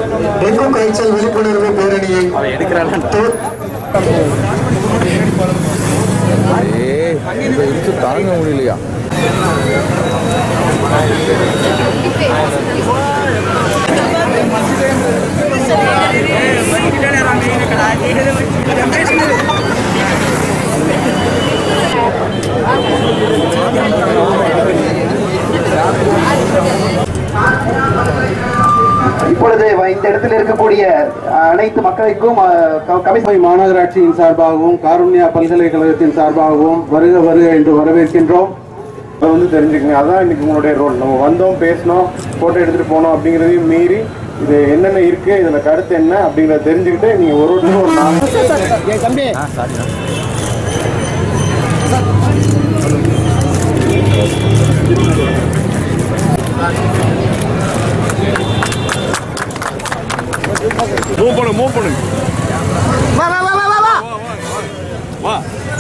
dengue காய்ச்சல் விழிப்புணர்வு பேரணியை தோ- ஏய் இப்ப இருக்கு தாங்க முடியலையா இப்பொழுது இந்த இடத்தில் இருக்கக்கூடிய அனைத்து மக்களுக்கும் கமிஷன் மாநகராட்சியின் சார்பாகவும் காருண்யா பல்கலைக்கழகத்தின் சார்பாகவும் வருக வருக என்று வரவேற்கின்றோம் அதை வந்து தெரிஞ்சுக்கங்க அதான் இன்னைக்கு உங்களுடைய ரோல் நம்ம வந்தோம் பேசினோம் ஃபோட்டோ எடுத்துகிட்டு போனோம் அப்படிங்கிறதையும் மீறி இது என்னென்ன இருக்குது இதில் கருத்து என்ன அப்படிங்கிறத தெரிஞ்சுக்கிட்டு நீங்கள் ஒரு ஒருத்தரும் ஒரு நாலு மூவ் பண்ணு மூவ் பண்ணு வா வா வா வா வா வா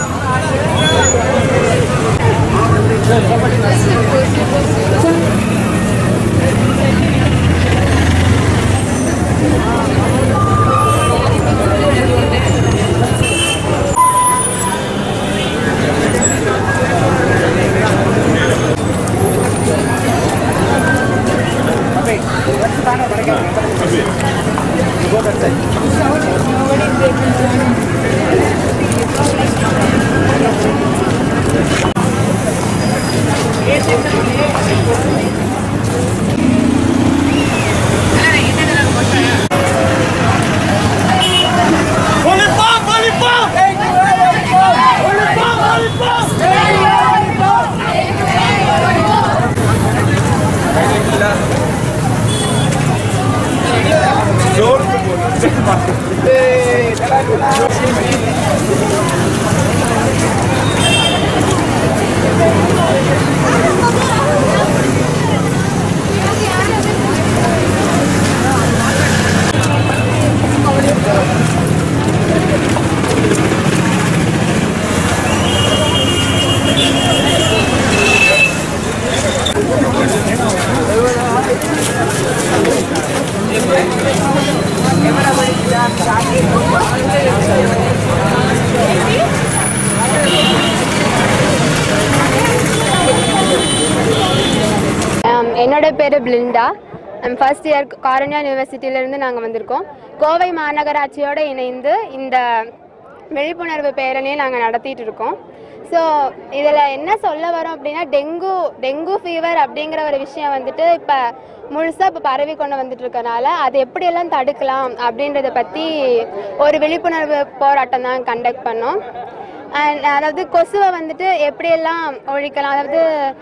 Um, என்னோட பேர் பிளிண்டா ஐம் ஃபர்ஸ்ட் இயர் காரண்யா யூனிவர்சிட்டியிலேருந்து நாங்கள் வந்திருக்கோம் கோவை மாநகராட்சியோடு இணைந்து இந்த விழிப்புணர்வு பேரணியை நாங்கள் நடத்திட்டு இருக்கோம் ஸோ இதில் என்ன சொல்ல வரோம் அப்படின்னா டெங்கு டெங்கு ஃபீவர் அப்படிங்கிற ஒரு விஷயம் வந்துட்டு இப்போ முழுசாக இப்போ பரவி கொண்டு வந்துட்டு இருக்கனால அது எப்படியெல்லாம் தடுக்கலாம் அப்படின்றத பற்றி ஒரு விழிப்புணர்வு போராட்டம் தான் கண்டக்ட் பண்ணோம் அண்ட் அதாவது கொசுவை வந்துட்டு எப்படியெல்லாம் ஒழிக்கலாம் அதாவது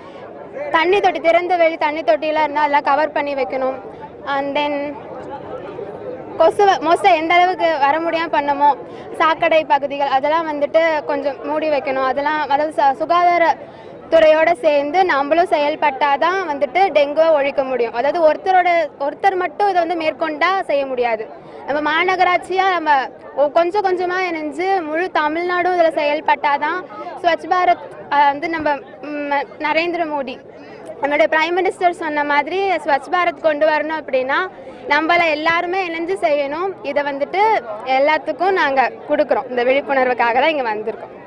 தண்ணி தொட்டி திறந்த வெளி தண்ணி தொட்டியெல்லாம் இருந்தால் அதெல்லாம் கவர் பண்ணி வைக்கணும் அண்ட் தென் கொசுவை மோஸ்ட்டாக எந்த அளவுக்கு வர முடியாமல் பண்ணமோ சாக்கடை பகுதிகள் அதெல்லாம் வந்துட்டு கொஞ்சம் மூடி வைக்கணும் அதெல்லாம் அதாவது ச- சுகாதார துறையோட சேர்ந்து நம்மளும் செயல்பட்டால் தான் வந்துட்டு டெங்குவை ஒழிக்க முடியும் அதாவது ஒருத்தரோட ஒருத்தர் மட்டும் இதை வந்து மேற்கொண்டா செய்ய முடியாது நம்ம மாநகராட்சியாக நம்ம ஒ- கொஞ்சம் கொஞ்சமாக இணைஞ்சு முழு தமிழ்நாடும் இதில் செயல்பட்டால் தான் ஸ்வச் பாரத் அஹ், வந்து நம்ம ம், நரேந்திர மோடி நம்மளுடைய பிரைம் மினிஸ்டர் சொன்ன மாதிரி ஸ்வச் பாரத் கொண்டு வரணும் அப்படின்னா நம்மள எல்லாருமே இணைஞ்சு செய்யணும் இதை வந்துட்டு எல்லாத்துக்கும் நாங்கள் கொடுக்குறோம் இந்த விழிப்புணர்வுக்காக தான் இங்கே வந்திருக்கோம்